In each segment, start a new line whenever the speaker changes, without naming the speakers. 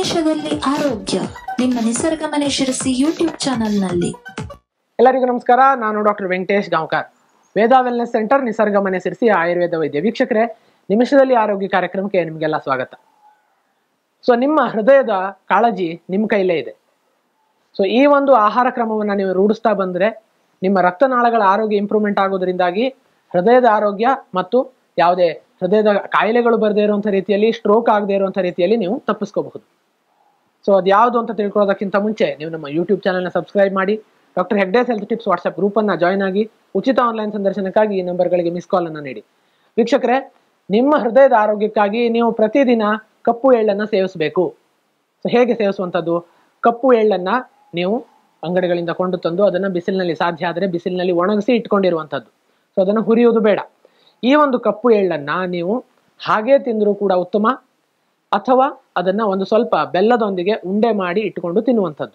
ನಿಮಿಷದಲ್ಲಿ ಆರೋಗ್ಯ ನಿಮ್ಮ ನಿಸರ್ಗ ಮನೆ ಶಿರಸಿ ಯೂಟ್ಯೂಬ್ ಚಾನೆಲ್ನಲ್ಲಿ
ಎಲ್ಲರಿಗೂ ನಮಸ್ಕಾರ ನಾನು doctor Venkatesh Gaonkar Veda wellness centre Nisarga Mane ಸಿರಿಸಿ Ayurveda ವೈದ್ಯ ವೀಕ್ಷಕರೇ ನಿಮಿಷದಲ್ಲಿ ಆರೋಗ್ಯ ಕಾರ್ಯಕ್ರಮಕ್ಕೆ ನಿಮಗೆಲ್ಲ ಸ್ವಾಗತ ಸೊ ನಿಮ್ಮ ಹೃದಯದ ಕಾಳಜಿ ನಿಮ್ಮ ಕೈಲೇ ಇದೆ ಸೊ ಈ ಒಂದು ಆಹಾರ ಕ್ರಮವನ್ನು ನೀವು ರೂಢಿಸ್ತಾ ಬಂದರೆ ನಿಮ್ಮ ರಕ್ತನಾಳಗಳ ಆರೋಗ್ಯ ಇಂಪ್ರೂವ್ಮೆಂಟ್ ಆಗೋದ್ರಿಂದಾಗಿ ಹೃದಯದ ಆರೋಗ್ಯ ಮತ್ತು ಯಾವುದೇ ಹೃದಯದ ಕಾಯಿಲೆಗಳು ಬರದೇ ಇರುವಂಥ ರೀತಿಯಲ್ಲಿ ಸ್ಟ್ರೋಕ್ ಆಗದೇ ಇರುವಂಥ ರೀತಿಯಲ್ಲಿ ನೀವು ತಪ್ಪಿಸ್ಕೋಬಹುದು ಸೊ ಅದು ಯಾವುದು ಅಂತ ತಿಳ್ಕೊಳ್ಳೋದಕ್ಕಿಂತ ಮುಂಚೆ ನೀವು ನಮ್ಮ ಯೂಟ್ಯೂಬ್ ಚಾನಲ್ನ ಸಬ್ಸ್ಕ್ರೈಬ್ ಮಾಡಿ doctor Hegde's health tips WhatsApp ಗ್ರೂಪನ್ನು ಜಾಯ್ನ್ ಆಗಿ ಉಚಿತ ಆನ್ಲೈನ್ ಸಂದರ್ಶನಕ್ಕಾಗಿ ಈ ನಂಬರ್ಗಳಿಗೆ ಮಿಸ್ ಕಾಲ್ ಅನ್ನು ನೀಡಿ ವೀಕ್ಷಕರೇ ನಿಮ್ಮ ಹೃದಯದ ಆರೋಗ್ಯಕ್ಕಾಗಿ ನೀವು ಪ್ರತಿದಿನ ಕಪ್ಪು ಎಳ್ಳನ್ನು ಸೇವಿಸಬೇಕು ಸೊ ಹೇಗೆ ಸೇವಿಸುವಂಥದ್ದು ಕಪ್ಪು ಎಳ್ಳನ್ನು ನೀವು ಅಂಗಡಿಗಳಿಂದ ಕೊಂಡು ತಂದು ಅದನ್ನು ಬಿಸಿಲಿನಲ್ಲಿ ಸಾಧ್ಯ ಆದರೆ ಬಿಸಿಲಿನಲ್ಲಿ ಒಣಗಿಸಿ ಇಟ್ಕೊಂಡಿರುವಂಥದ್ದು ಸೊ ಅದನ್ನು ಹುರಿಯುವುದು ಬೇಡ ಈ ಒಂದು ಕಪ್ಪು ಎಳ್ಳನ್ನು ನೀವು ಹಾಗೇ ತಿಂದರೂ ಕೂಡ ಉತ್ತಮ ಅಥವಾ ಅದನ್ನ ಒಂದು ಸ್ವಲ್ಪ ಬೆಲ್ಲದೊಂದಿಗೆ ಉಂಡೆ ಮಾಡಿ ಇಟ್ಟುಕೊಂಡು ತಿನ್ನುವಂಥದ್ದು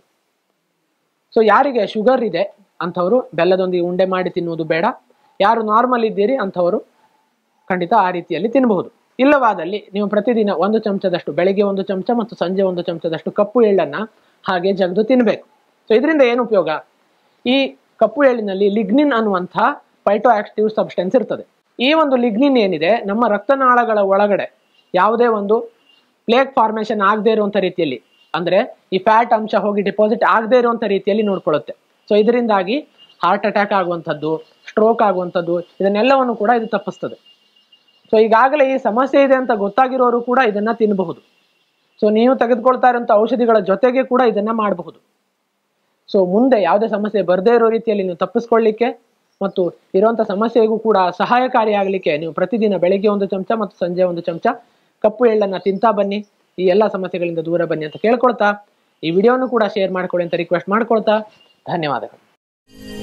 ಸೊ ಯಾರಿಗೆ ಶುಗರ್ ಇದೆ ಅಂಥವರು ಬೆಲ್ಲದೊಂದಿಗೆ ಉಂಡೆ ಮಾಡಿ ತಿನ್ನುವುದು ಬೇಡ ಯಾರು ನಾರ್ಮಲ್ ಇದ್ದೀರಿ ಅಂಥವರು ಖಂಡಿತ ಆ ರೀತಿಯಲ್ಲಿ ತಿನ್ನಬಹುದು ಇಲ್ಲವಾದಲ್ಲಿ ನೀವು ಪ್ರತಿದಿನ ಒಂದು ಚಮಚದಷ್ಟು ಬೆಳಿಗ್ಗೆ ಒಂದು ಚಮಚ ಮತ್ತು ಸಂಜೆ ಒಂದು ಚಮಚದಷ್ಟು ಕಪ್ಪು ಎಳ್ಳನ್ನ ಹಾಗೆ ಜಗದು ತಿನ್ನಬೇಕು ಸೊ ಇದರಿಂದ ಏನು ಉಪಯೋಗ ಈ ಕಪ್ಪು ಎಳ್ಳಿನಲ್ಲಿ ಲಿಗ್ನಿನ್ ಅನ್ನುವಂಥ ಫೈಟೋ ಆಕ್ಟಿವ್ ಸಬ್ಸ್ಟೆನ್ಸ್ ಇರ್ತದೆ ಈ ಒಂದು ಲಿಗ್ನಿನ್ ಏನಿದೆ ನಮ್ಮ ರಕ್ತನಾಳಗಳ ಒಳಗಡೆ ಯಾವುದೇ ಒಂದು ಪ್ಲೇಕ್ ಫಾರ್ಮೇಷನ್ ಆಗದೇ ಇರುವಂಥ ರೀತಿಯಲ್ಲಿ ಅಂದ್ರೆ ಈ ಫ್ಯಾಟ್ ಅಂಶ ಹೋಗಿ ಡಿಪಾಸಿಟ್ ಆಗದೇ ಇರುವಂಥ ರೀತಿಯಲ್ಲಿ ನೋಡ್ಕೊಳ್ಳುತ್ತೆ ಸೊ ಇದರಿಂದಾಗಿ ಹಾರ್ಟ್ ಅಟ್ಯಾಕ್ ಆಗುವಂಥದ್ದು ಸ್ಟ್ರೋಕ್ ಆಗುವಂಥದ್ದು ಇದನ್ನೆಲ್ಲವನ್ನು ಕೂಡ ಇದು ತಪ್ಪಿಸ್ತದೆ ಸೊ ಈಗಾಗಲೇ ಈ ಸಮಸ್ಯೆ ಇದೆ ಅಂತ ಗೊತ್ತಾಗಿರೋರು ಕೂಡ ಇದನ್ನ ತಿನ್ನಬಹುದು ಸೊ ನೀವು ತೆಗೆದುಕೊಳ್ತಾ ಇರುವಂಥ ಔಷಧಿಗಳ ಜೊತೆಗೆ ಕೂಡ ಇದನ್ನ ಮಾಡಬಹುದು ಸೊ ಮುಂದೆ ಯಾವುದೇ ಸಮಸ್ಯೆ ಬರದೇ ಇರೋ ರೀತಿಯಲ್ಲಿ ನೀವು ತಪ್ಪಿಸ್ಕೊಳ್ಳಿಕ್ಕೆ ಮತ್ತು ಇರುವಂಥ ಸಮಸ್ಯೆಗೂ ಕೂಡ ಸಹಾಯಕಾರಿಯಾಗಲಿಕ್ಕೆ ನೀವು ಪ್ರತಿದಿನ ಬೆಳಿಗ್ಗೆ ಒಂದು ಚಮಚ ಮತ್ತು ಸಂಜೆ ಒಂದು ಚಮಚ ಕಪ್ಪು ಎಳ್ಳನ್ನ ತಿಂತಾ ಬನ್ನಿ ಈ ಎಲ್ಲ ಸಮಸ್ಯೆಗಳಿಂದ ದೂರ ಬನ್ನಿ ಅಂತ ಕೇಳ್ಕೊಳ್ತಾ ಈ ವಿಡಿಯೋನು ಕೂಡ ಶೇರ್ ಮಾಡ್ಕೊಳ್ಳಿ ಅಂತ ರಿಕ್ವೆಸ್ಟ್ ಮಾಡ್ಕೊಳ್ತಾ ಧನ್ಯವಾದಗಳು